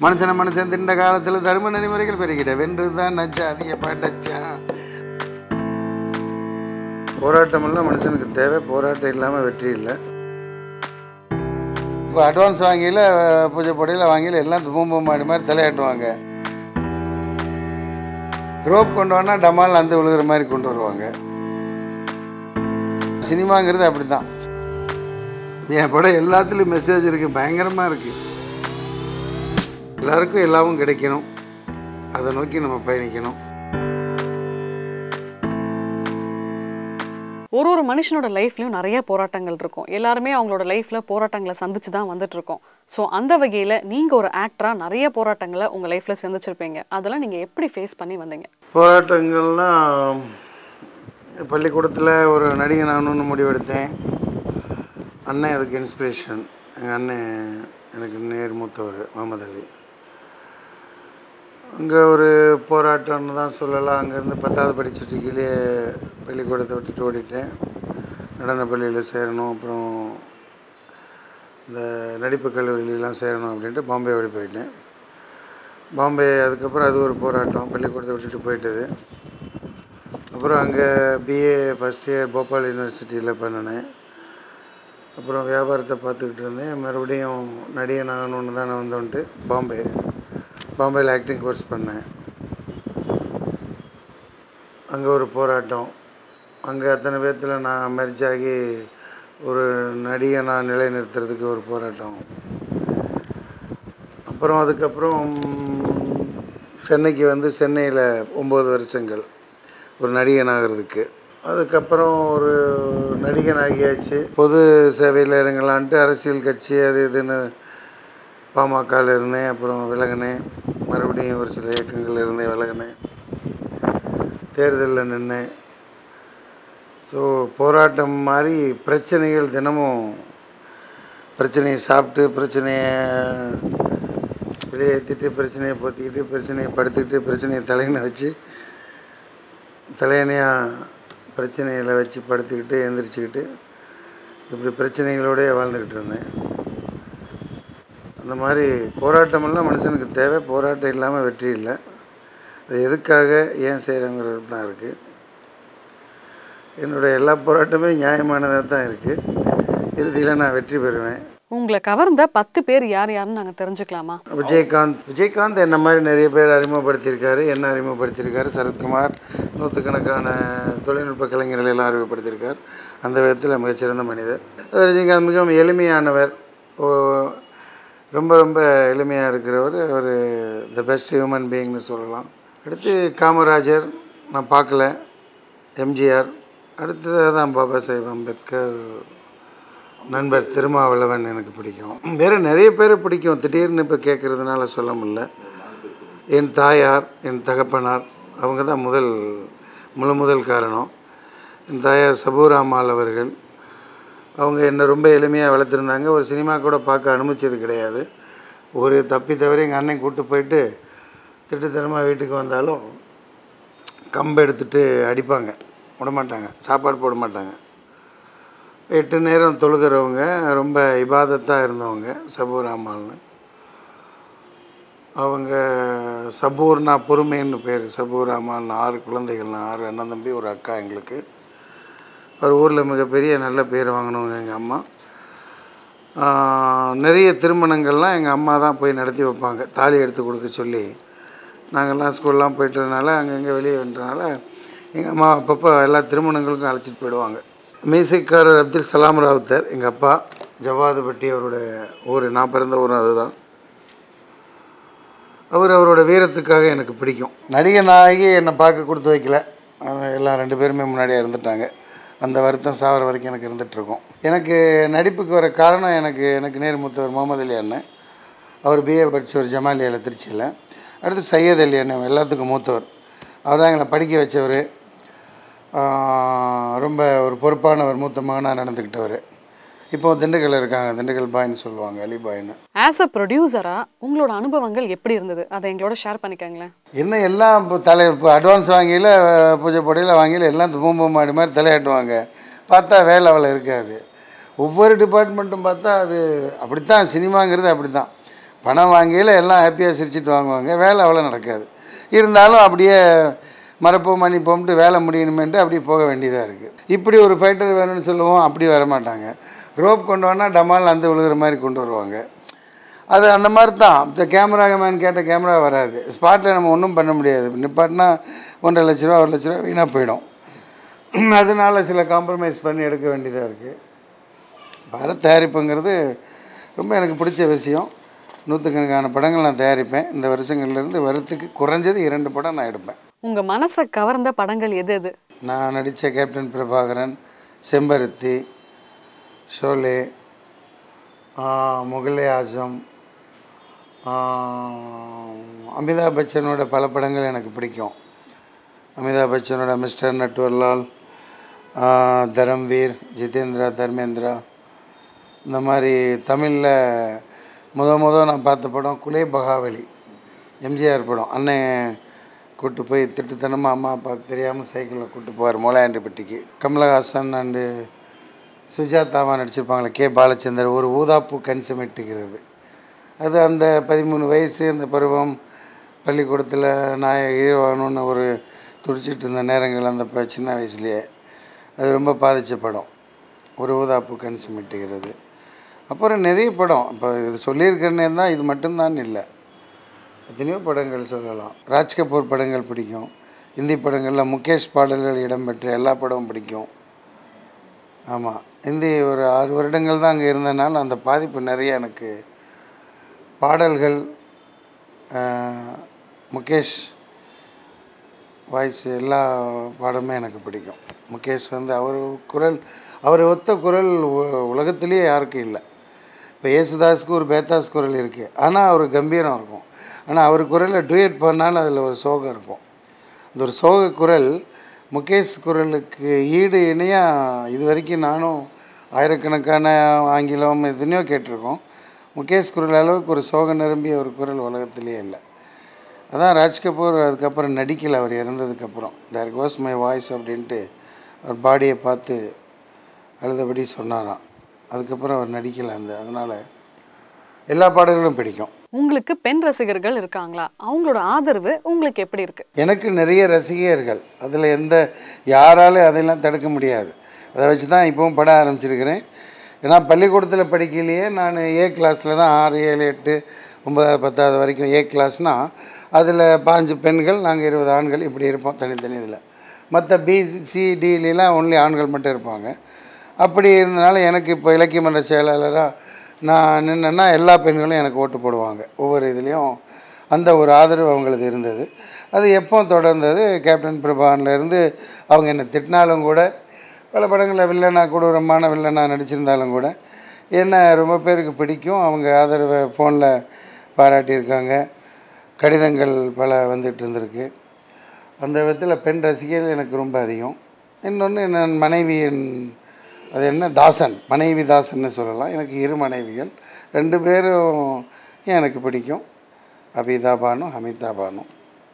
மனுஷனை மனுஷன் திண்ட காலத்தில் தர்ம நெறிமுறைகள் பெருகிட வென்று தான் நச்சா அதிக பாட்டச்சா போராட்டமெல்லாம் மனுஷனுக்கு தேவை போராட்டம் இல்லாமல் வெற்றி இல்லை இப்போ அட்வான்ஸ் வாங்கியில் பூஜை பொடியில் வாங்கியில் எல்லாம் பூம்பு மாடி மாதிரி தலையாட்டுவாங்க ரோப் கொண்டு வரனா டமால் அந்த விழுகிற மாதிரி கொண்டு வருவாங்க சினிமாங்கிறது அப்படி தான் என் படம் எல்லாத்துலேயும் மெசேஜ் இருக்குது பயங்கரமாக இருக்குது எல்லாருக்கும் எல்லாமும் கிடைக்கணும் அதை நோக்கி நம்ம பயணிக்கணும் ஒரு ஒரு மனுஷனோட லைஃப்லயும் நிறைய போராட்டங்கள் இருக்கும் எல்லாருமே அவங்களோட லைஃப்ல போராட்டங்களை சந்திச்சு தான் வந்துட்டு இருக்கோம் ஸோ அந்த வகையில நீங்க ஒரு ஆக்டரா நிறைய போராட்டங்களை உங்க லைஃப்ல சந்திச்சிருப்பீங்க அதெல்லாம் நீங்க எப்படி ஃபேஸ் பண்ணி வந்தீங்க போராட்டங்கள்லாம் பள்ளிக்கூடத்தில் ஒரு நடிகை நானுன்னு முடிவெடுத்தேன் அண்ணன் அதுக்கு இன்ஸ்பிரேஷன் எங்கள் அண்ணன் எனக்கு நேர் மூத்தவர் முகமது அலி அங்கே ஒரு போராட்டம்னு தான் சொல்லலாம் அங்கேருந்து பத்தாவது படிச்சுட்டு கீழே பள்ளிக்கூடத்தை விட்டுட்டு ஓடிட்டேன் நடன பள்ளியில் சேரணும் அப்புறம் இந்த நடிப்பு கல்லூரியிலாம் சேரணும் அப்படின்ட்டு பாம்பே ஓடி போயிட்டேன் பாம்பே அதுக்கப்புறம் அது ஒரு போராட்டம் பள்ளிக்கூடத்தை விட்டுட்டு போயிட்டது அப்புறம் அங்கே பிஏ ஃபஸ்ட் இயர் போபால் யூனிவர்சிட்டியில் பண்ணினேன் அப்புறம் வியாபாரத்தை பார்த்துக்கிட்டு இருந்தேன் மறுபடியும் நடிகன் ஆகணுன்னு தான் நான் வந்தோன்ட்டு பாம்பே பாம்பேயில் ஆக்டிங் கோர்ஸ் பண்ணேன் அங்கே ஒரு போராட்டம் அங்கே அத்தனை பேர்த்தில் நான் merge ஆகி ஒரு நடிகனாக நிலைநிறுத்துறதுக்கு ஒரு போராட்டம் அப்புறம் அதுக்கப்புறம் சென்னைக்கு வந்து சென்னையில் ஒம்பது வருஷங்கள் ஒரு நடிகன் ஆகிறதுக்கு அதுக்கப்புறம் ஒரு நடிகன் ஆகியாச்சு பொது சேவையில் இறங்கலான்ட்டு அரசியல் கட்சி அது இதுன்னு பாமகவில் இருந்தேன் அப்புறம் விலகினேன் மறுபடியும் ஒரு சில இயக்கங்கள் இருந்தேன் விலகினேன் தேர்தலில் நின்னேன் ஸோ போராட்டம் மாதிரி பிரச்சனைகள் தினமும் பிரச்சனையை சாப்பிட்டு பிரச்சனையை வெளியேற்றிட்டு பிரச்சனையை பொத்திக்கிட்டு பிரச்சனையை படுத்துக்கிட்டு பிரச்சனையை தலையின வச்சு தலையணையாக பிரச்சனைகளை வச்சு படுத்துக்கிட்டு எந்திரிச்சுக்கிட்டு இப்படி பிரச்சனைகளோடயே வாழ்ந்துக்கிட்டு இருந்தேன் அந்த மாதிரி போராட்டமெல்லாம் மனுஷனுக்கு தேவை போராட்டம் இல்லாமல் வெற்றி இல்லை அது எதுக்காக ஏன் செய்கிறோங்கிறது தான் இருக்குது என்னுடைய எல்லா போராட்டமே நியாயமானதாக தான் இருக்குது இறுதியில் நான் வெற்றி பெறுவேன் உங்களை கவர்ந்த பத்து பேர் யார் யாருன்னு நாங்க தெரிஞ்சுக்கலாமா விஜயகாந்த் விஜயகாந்த் என்ன மாதிரி நிறைய பேர் அறிமுகப்படுத்தியிருக்காரு என்ன அறிமுகப்படுத்தியிருக்காரு சரத்குமார் நூற்றுக்கணக்கான தொழில்நுட்ப கலைஞர்கள் எல்லாம் அறிமுகப்படுத்தியிருக்கார் அந்த விதத்தில் மிகச்சிறந்த மனிதர் அது ரஜினிகாந்த் மிகவும் எளிமையானவர் ஓ, ரொம்ப ரொம்ப எளிமையாக இருக்கிறவர் அவர் த பெஸ்ட் ஹியூமன் பீயிங்னு சொல்லலாம் அடுத்து காமராஜர் நான் பார்க்கல எம்ஜிஆர் அடுத்தது தான் பாபா சாஹேப் அம்பேத்கர் நண்பர் திருமாவளவன் எனக்கு பிடிக்கும் வேறு நிறைய பேர் பிடிக்கும் திடீர்னு இப்போ கேட்குறதுனால சொல்ல முடியல என் தாயார் என் தகப்பனார் அவங்க தான் முதல் முழு முதல் காரணம் என் தாயார் சபூராமால் அவர்கள் அவங்க என்னை ரொம்ப எளிமையாக வளர்த்துருந்தாங்க ஒரு சினிமா கூட பார்க்க அனுமதிச்சது கிடையாது ஒரு தப்பி தவிர எங்கள் அண்ணன் கூப்பிட்டு போயிட்டு திட்டுத்தனமாக வீட்டுக்கு வந்தாலும் கம்பு எடுத்துட்டு அடிப்பாங்க விட மாட்டாங்க சாப்பாடு போட மாட்டாங்க எட்டு நேரம் தொழுகிறவங்க ரொம்ப இபாதத்தாக இருந்தவங்க சபூர் அம்மாள்னு அவங்க சபூர்னா பொறுமைன்னு பேர் சபூர் அம்மாள்னு ஆறு குழந்தைகள்னா ஆறு அண்ணன் தம்பி ஒரு அக்கா எங்களுக்கு ஒரு ஊரில் மிகப்பெரிய நல்ல பேர் வாங்கினவங்க எங்கள் அம்மா ஆஹ், நிறைய திருமணங்கள்லாம் எங்கள் அம்மா தான் போய் நடத்தி வைப்பாங்க தாலி எடுத்து கொடுக்க சொல்லி நாங்கள்லாம் ஸ்கூல்லாம் போயிட்டதுனால அங்கங்கே வெளியே வந்துட்டனால எங்கள் அம்மா அப்பப்போ எல்லா திருமணங்களுக்கும் அழைச்சிட்டு போயிடுவாங்க மியூசிக்காரர் அப்துல் சலாம் ராவுத்தர் எங்கள் அப்பா ஜவாதுபட்டி அவரோட ஊர் நான் பிறந்த ஊரும் அதுதான் அவர் அவரோட வீரத்துக்காக எனக்கு பிடிக்கும் நடிகன் ஆகி என்னை பார்க்க கொடுத்து வைக்கல அது எல்லாம் ரெண்டு பேருமே முன்னாடியே இருந்துட்டாங்க அந்த வருத்தம் சாவர வரைக்கும் எனக்கு இருந்துகிட்ருக்கும் எனக்கு நடிப்புக்கு வர காரணம் எனக்கு எனக்கு நேர் மூத்தவர் முகமது அலி அண்ணன் அவர் பிஏ படித்தவர் ஜமாலியாவில் திருச்சியில் அடுத்து சையத் அலி அண்ணன் எல்லாத்துக்கும் மூத்தவர் அவர் தான் எங்களை படிக்க வச்சவர் ஆஹ் ரொம்ப ஒரு பொறுப்பானவர் மூத்த மகனாக நடந்துக்கிட்டவர் இப்போ திண்டுக்கல்ல இருக்காங்க திண்டுக்கல் பாய்னு சொல்லுவாங்க அலி பாய்னு ஆஸ் அ ப்ரொடியூசரா உங்களோட அனுபவங்கள் எப்படி இருந்தது அதை எங்களோட ஷேர் பண்ணிக்கங்களேன் என்ன எல்லாம் இப்போ தலை இப்போ அட்வான்ஸ் வாங்கியில் பூஜை பொடியில் வாங்கியில் எல்லாம் பூம்பு மாடி மாதிரி தலையாட்டுவாங்க பார்த்தா வேலை அவ்வளோ இருக்காது ஒவ்வொரு டிபார்ட்மெண்ட்டும் பார்த்தா அது அப்படித்தான் சினிமாங்கிறது அப்படி தான் பணம் வாங்கியில் எல்லாம் ஹாப்பியாக சிரிச்சிட்டு வாங்குவாங்க வேலை அவ்வளோ நடக்காது இருந்தாலும் அப்படியே மறப்போம் மன்னிப்போம்ட்டு வேலை முடியணுமேன்ட்டு அப்படியே போக வேண்டியதாக இருக்குது இப்படி ஒரு ஃபைட்டர் வேணும்னு சொல்லுவோம் அப்படி வர மாட்டாங்க ரோப் கொண்டு வந்தால் டமால் அந்த விழுகிற மாதிரி கொண்டு வருவாங்க அது அந்த மாதிரி தான் இந்த கேமராமேன் கேட்ட கேமரா வராது ஸ்பாட்டில் நம்ம ஒன்றும் பண்ண முடியாது நிப்பாட்டினா ஒன்றரை லட்ச ரூபா ஒரு லட்ச ரூபா வீணாக போயிடும் அதனால சில காம்ப்ரமைஸ் பண்ணி எடுக்க வேண்டியதாக இருக்குது பட தயாரிப்புங்கிறது ரொம்ப எனக்கு பிடிச்ச விஷயம் நூற்றுக்கணக்கான படங்கள் நான் தயாரிப்பேன் இந்த வருஷங்கள்லேருந்து வருத்துக்கு குறைஞ்சது இரண்டு படம் நான் எடுப்பேன் உங்க மனசை கவர்ந்த படங்கள் எது எது நான் நடித்த கேப்டன் பிரபாகரன் செம்பருத்தி ஷோலே ஆ, முகலே ஆசம் ஆ, அமிதாப் பச்சனோட பல படங்கள் எனக்கு பிடிக்கும் அமிதாப் பச்சனோட மிஸ்டர் நட்வர்லால் ஆ, தரம்வீர் ஜிதேந்திரா தர்மேந்திரா இந்த மாதிரி தமிழில் முத முத நான் பார்த்த படம் குலே பகாவலி எம்ஜிஆர் படம் அண்ணன் கூட்டு போய் திட்டுத்தனமாக அம்மா அப்பாவுக்கு தெரியாமல் சைக்கிளில் கூட்டு போவார் மோலாண்டிப்பட்டிக்கு கமலஹாசன் அண்டு சுஜாதாவா நடிச்சிருப்பாங்களே கே பாலச்சந்தர் ஒரு ஊதாப்பூ கண் சிமிட்டுகிறது அது அந்த பதிமூணு வயசு அந்த பருவம் பள்ளிக்கூடத்தில் நான் ஹீரோ ஆகணும்னு ஒரு துடிச்சிட்டு இருந்த நேரங்கள் அந்த ப- சின்ன வயசுலேயே அது ரொம்ப பாதித்த படம் ஒரு ஊதாப்பூ கண் சிமிட்டுகிறது அப்புறம் நிறைய படம் இப்போ இது சொல்லியிருக்கிறனே தான் இது மட்டும்தான் இல்லை எத்தனையோ படங்கள் சொல்லலாம் ராஜ் கபூர் படங்கள் பிடிக்கும் இந்தி படங்களில் முகேஷ் பாடல்கள் இடம்பெற்ற எல்லா படமும் பிடிக்கும் ஆமாம் இந்தி ஒரு ஆறு வருடங்கள் தான் அங்கே இருந்தனால அந்த பாதிப்பு நிறைய எனக்கு பாடல்கள் ஆஹ், முகேஷ் வாய்ஸ் எல்லா பாடமே எனக்கு பிடிக்கும் முகேஷ் வந்து அவர் குரல் அவர் ஒத்த குரல் உ- உலகத்திலேயே யாருக்கும் இல்லை இப்போ ஏசுதாஸுக்கு ஒரு பேத்தாஸ் குரல் இருக்குது ஆனால் அவர் கம்பீரம் இருக்கும் ஆனால் அவர் குரலில் டூயட் பண்ணாலும் அதில் ஒரு சோகம் இருக்கும் அந்த ஒரு சோக குரல் முகேஷ் குரலுக்கு ஈடு இணையாக இது வரைக்கும் நானும் ஆயிரக்கணக்கான ஆங்கிலம் எத்தனையோ கேட்டிருக்கோம் முகேஷ் குரல் அளவுக்கு ஒரு சோகம் நிரம்பிய ஒரு குரல் உலகத்திலேயே இல்லை அதான் ராஜ் கபூர் அதுக்கப்புறம் நடிக்கலை அவர் இறந்ததுக்கப்புறம் தேர் கோஸ் மை வாய்ஸ் அப்படின்ட்டு அவர் பாடியை பார்த்து அழுதபடி சொன்னாராம் அதுக்கப்புறம் அவர் நடிக்கலை அந்த அதனால் எல்லா பாடல்களும் பிடிக்கும் உங்களுக்கு பெண் ரசிகர்கள் இருக்காங்களா அவங்களோட ஆதரவு உங்களுக்கு எப்படி இருக்கு எனக்கு நிறைய ரசிகர்கள் அதில் எந்த யாராலும் அதையெல்லாம் தடுக்க முடியாது அதை வச்சு தான் இப்போவும் பட ஆரம்பிச்சிருக்கிறேன் ஏன்னா பள்ளிக்கூடத்தில் படிக்கலையே நான் ஏ கிளாஸில் தான் ஆறு ஏழு எட்டு ஒன்பதாவது பத்தாவது வரைக்கும் ஏ கிளாஸ்னால் அதில் பாஞ்சு பெண்கள் நாங்கள் இருபது ஆண்கள் இப்படி இருப்போம் தனித்தனி இதில் மற்ற பி சி டிலாம் ஒன்லி ஆண்கள் மட்டும் இருப்பாங்க அப்படி இருந்தனால எனக்கு இப்போ இலக்கிய மன்ற செயலாளராக நான் நின்னேன்னா எல்லா பெண்களும் எனக்கு ஓட்டு போடுவாங்க ஒவ்வொரு இதுலேயும் அந்த ஒரு ஆதரவு அவங்களுக்கு இருந்தது அது எப்போ தொடர்ந்தது கேப்டன் பிரபான்ல இருந்து அவங்க என்னை திட்டினாலும் கூட பல படங்களில் வில்லனா கொடூரமான வில்லனா நடிச்சிருந்தாலும் கூட என்ன ரொம்ப பேருக்கு பிடிக்கும் அவங்க ஆதரவை ஃபோனில் பாராட்டியிருக்காங்க கடிதங்கள் பல வந்துட்டு இருந்திருக்கு அந்த விதத்தில் பெண் ரசிகர்கள் எனக்கு ரொம்ப அதிகம் இன்னொன்று என் மனைவியின் அது என்ன தாசன் மனைவி தாசன்னு சொல்லலாம் எனக்கு இரு மனைவிகள் ரெண்டு பேரும் எனக்கு பிடிக்கும் அபிதா பானு அமிதா பானு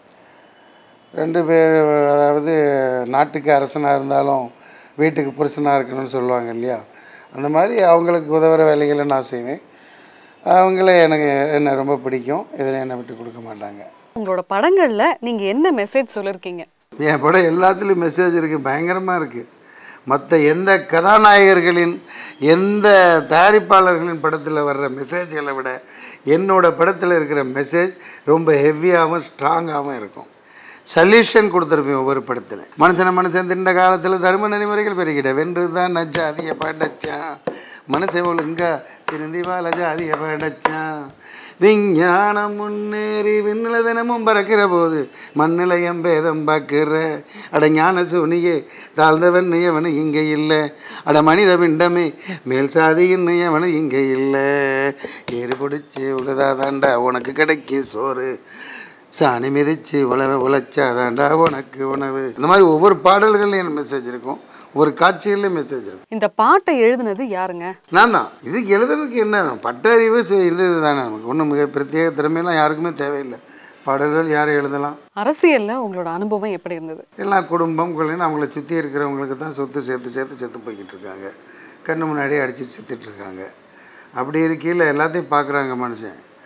ரெண்டு பேர் அதாவது நாட்டுக்கு அரசனாக இருந்தாலும் வீட்டுக்கு புருஷனாக இருக்கணும்னு சொல்லுவாங்க இல்லையா அந்த மாதிரி அவங்களுக்கு உதவுற வேலைகளை நான் செய்வேன் அவங்கள எனக்கு என்னை ரொம்ப பிடிக்கும் இதில் என்னை விட்டு கொடுக்க மாட்டாங்க உங்களோட படங்கள்ல நீங்க என்ன மெசேஜ் சொல்லிருக்கீங்க என் படம் எல்லாத்துலேயும் மெசேஜ் இருக்குது பயங்கரமாக இருக்குது மற்ற எந்த கதாநாயகர்களின் எந்த தயாரிப்பாளர்களின் படத்தில் வர்ற மெசேஜ்களை விட என்னோட படத்தில் இருக்கிற மெசேஜ் ரொம்ப ஹெவியாகவும் ஸ்ட்ராங்காகவும் இருக்கும் சல்யூஷன் கொடுத்துருப்பேன் ஒவ்வொரு படத்தில் மனுஷனை மனுஷன் திண்ட காலத்தில் தர்ம நெறிமுறைகள் பெருகிட வென்று தான் நச்சா அதிக படைச்சான் மனசை ஒழுங்க திருந்தி வாழஜா அதிக படைச்சான் விஞ்ஞானம் முன்னேறி விண்ணில் தினமும் பறக்கிற போது மண்ணில் எம்பேதம் பார்க்கிற அட ஞான சோனியே தாழ்ந்தவன் எவனு இங்கே இல்லை அட மனித பிண்டமே மேல் சாதியின் எவனு இங்கே இல்லை ஏறு பிடிச்சி உழுதா தாண்டா உனக்கு கிடைக்கும் சோறு சாணி மிதிச்சு உழவ உழைச்சாதாண்டா உனக்கு உணவு இந்த மாதிரி ஒவ்வொரு பாடல்கள்லையும் மெசேஜ் இருக்கும் ஒவ்வொரு காட்சிகள்லையும் மெசேஜ் இருக்கும் இந்த பாட்டை எழுதுனது யாருங்க நான் தான் இதுக்கு எழுதுறதுக்கு என்ன பட்டறிவு சு- இது தானே நமக்கு ஒன்றும் மிக பிரத்யேக திறமையெல்லாம் யாருக்குமே தேவையில்லை பாடல்கள் யார் எழுதலாம் அரசியல்ல உங்களோட அனுபவம் எப்படி இருந்தது எல்லாம் குடும்பம் குழந்தை அவங்கள சுற்றி இருக்கிறவங்களுக்கு தான் சொத்து சேர்த்து சேர்த்து செத்து போய்கிட்டு இருக்காங்க கண்ணு முன்னாடியே அடித்து செத்துட்டு இருக்காங்க அப்படி இருக்கையில் எல்லாத்தையும் பார்க்குறாங்க மனுஷன்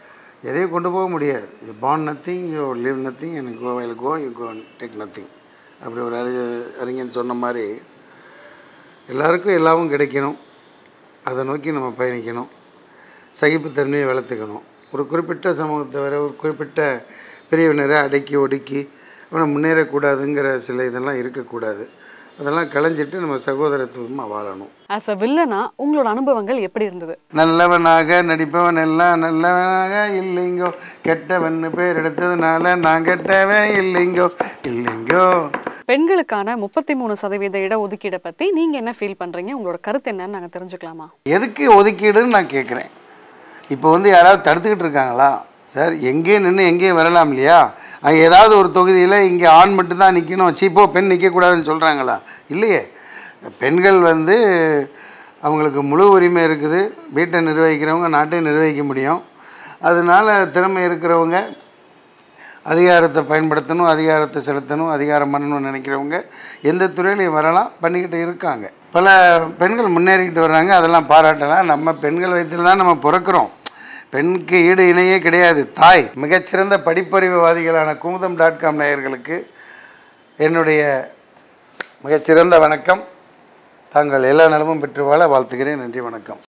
எதையும் கொண்டு போக முடியாது you born nothing you live nothing and go while go you go take nothing அப்படி ஒரு அறி அறிஞன் சொன்ன மாதிரி எல்லாருக்கும் எல்லாமும் கிடைக்கணும் அதை நோக்கி நம்ம பயணிக்கணும் சகிப்புத்தன்மையை வளர்த்துக்கணும் ஒரு குறிப்பிட்ட சமூகத்தை வர ஒரு குறிப்பிட்ட பிரிவினரை அடக்கி ஒடுக்கி அவனை முன்னேறக்கூடாதுங்கிற சில இதெல்லாம் இருக்கக்கூடாது அதெல்லாம் களைஞ்சிட்டு நம்ம சகோதரத்துவமாக வாழணும் ஆஸ் அ வில்லனா உங்களோட அனுபவங்கள் எப்படி இருந்தது நல்லவனாக நடிப்பவன் எல்லாம் நல்லவனாக இல்லைங்கோ கெட்டவன் பேர் எடுத்ததுனால நான் கெட்டவன் இல்லைங்கோ இல்லைங்கோ பெண்களுக்கான முப்பத்தி மூணு சதவீத இடஒதுக்கீடை பத்தி நீங்க என்ன ஃபீல் பண்றீங்க உங்களோட கருத்து என்னன்னு நாங்க தெரிஞ்சுக்கலாமா எதுக்கு ஒதுக்கீடுன்னு நான் கேட்குறேன் இப்போ வந்து யாராவது தடுத்துக்கிட்டு இருக்காங்களா சார் எங்கேயும் நின்று எங்கேயும் வரலாம் இல்லையா அங்க ஏதாவது ஒரு தொகுதியில் இங்கே ஆண் மட்டும்தான் நிற்கணும் சீப்போ பெண் நிற்கக்கூடாதுன்னு சொல்கிறாங்களா இல்லையே பெண்கள் வந்து அவங்களுக்கு முழு உரிமை இருக்குது வீட்டை நிர்வகிக்கிறவங்க நாட்டை நிர்வகிக்க முடியும் அதனால திறமை இருக்கிறவங்க அதிகாரத்தை பயன்படுத்தணும் அதிகாரத்தை செலுத்தணும் அதிகாரம் பண்ணணும்னு நினைக்கிறவங்க எந்த துறையிலையும் வரலாம் பண்ணிக்கிட்டு இருக்காங்க பல பெண்கள் முன்னேறிக்கிட்டு வர்றாங்க அதெல்லாம் பாராட்டலாம் நம்ம பெண்கள் வயிற்றில் தான் நம்ம பிறக்கிறோம் பெண்ணுக்கு ஈடு இணையே கிடையாது தாய் மிகச்சிறந்த படிப்பறிவுவாதிகளான குமுதம் டாட் காம் நேயர்களுக்கு என்னுடைய மிகச்சிறந்த வணக்கம் தாங்கள் எல்லா நலமும் பெற்று வாழ வாழ்த்துகிறேன் நன்றி வணக்கம்